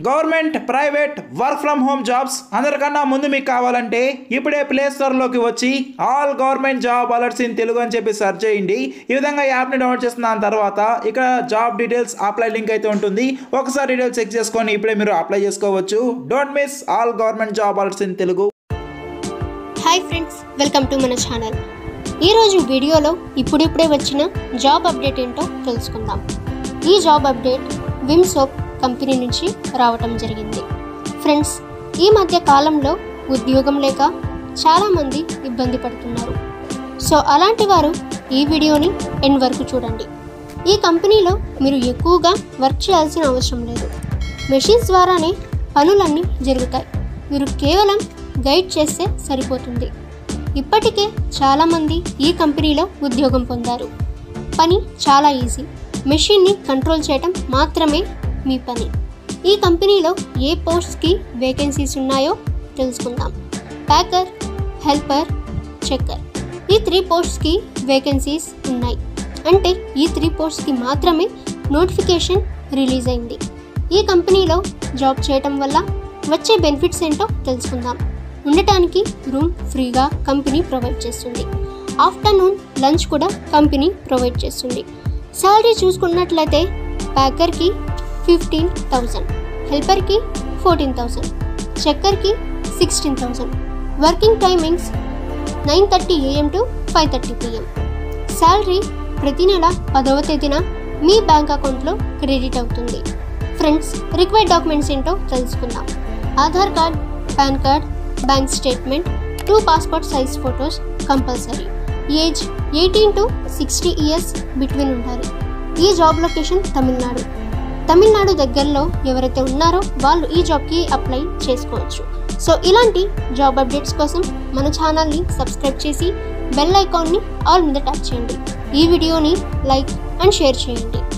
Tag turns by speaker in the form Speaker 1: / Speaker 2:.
Speaker 1: government private work from home jobs అందరికన్నా ముందు మీకు కావాలంటే ఇప్పుడే ప్లే స్టోర్లోకి వచ్చి all government job alerts in Telugu అని చెప్పి సెర్చ్ చేయండి ఈ విధంగా యాప్ని డౌన్లోడ్ చేసిన తర్వాత ఇక్కడ జాబ్ డీటెయిల్స్ అప్లై లింక్ అయితే ఉంటుంది ఒకసారి డీటెయిల్స్ చెక్ చేసుకొని ఇప్పుడే మీరు అప్లై చేసుకోవచ్చు don't miss all government job alerts in Telugu
Speaker 2: hi friends welcome to మన ఛానల్ ఈరోజు వీడియోలో ఇప్పుడిప్పుడే వచ్చిన జాబ్ అప్డేట్ ఏంటో తెలుసుకుందాం ఈ job update Vim soap company నుంచి రావటం జరిగింది ఫ్రెండ్స్ ఈ మధ్య కాలంలో ఉద్యోగం లేక చాలామంది ఇబ్బంది పడుతున్నారు సో అలాంటి వారు ఈ వీడియోని ఎండ్ వరకు చూడండి ఈ కంపెనీలో మీరు ఎక్కువగా వర్క్ చేయాల్సిన అవసరం లేదు మెషిన్స్ ద్వారానే పనులన్నీ జరుగుతాయి మీరు కేవలం గైడ్ చేస్తే సరిపోతుంది ఇప్పటికే చాలామంది ఈ కంపెనీలో ఉద్యోగం పొందారు పని చాలా ఈజీ మెషిన్ని కంట్రోల్ చేయటం మాత్రమే మీ పని ఈ కంపెనీలో ఏ పోస్ట్స్కి వేకెన్సీస్ ఉన్నాయో తెలుసుకుందాం ప్యాకర్ హెల్పర్ చెక్కర్ ఈ త్రీ పోస్ట్స్కి వేకెన్సీస్ ఉన్నాయి అంటే ఈ త్రీ పోస్ట్స్కి మాత్రమే నోటిఫికేషన్ రిలీజ్ అయింది ఈ కంపెనీలో జాబ్ చేయటం వల్ల వచ్చే బెనిఫిట్స్ ఏంటో తెలుసుకుందాం ఉండటానికి రూమ్ ఫ్రీగా కంపెనీ ప్రొవైడ్ చేస్తుంది ఆఫ్టర్నూన్ లంచ్ కూడా కంపెనీ ప్రొవైడ్ చేస్తుంది శాలరీ చూసుకున్నట్లయితే ప్యాకర్కి ఫిఫ్టీన్ థౌజండ్ హెల్పర్కి ఫోర్టీన్ థౌజండ్ చెక్కర్కి sixteen thousand working timings nine thirty AM to five thirty PM salary ప్రతి నెల పదవ తేదీన మీ బ్యాంక్ అకౌంట్లో క్రెడిట్ అవుతుంది ఫ్రెండ్స్ రిక్వైర్డ్ డాక్యుమెంట్స్ ఏంటో తెలుసుకుందాం Aadhaar card PAN card bank statement two passport size photos compulsory age eighteen to sixty years between ఉండాలి ఈ జాబ్ లొకేషన్ తమిళనాడు తమిళనాడు దగ్గరలో ఎవరైతే ఉన్నారో వాళ్ళు ఈ జాబ్కి అప్లై చేసుకోవచ్చు సో ఇలాంటి జాబ్ అప్డేట్స్ కోసం మన ఛానల్ని సబ్స్క్రైబ్ చేసి బెల్ ఐకాన్ని ఆల్ మీద ట్యాప్ చేయండి ఈ వీడియోని లైక్ అండ్ షేర్ చేయండి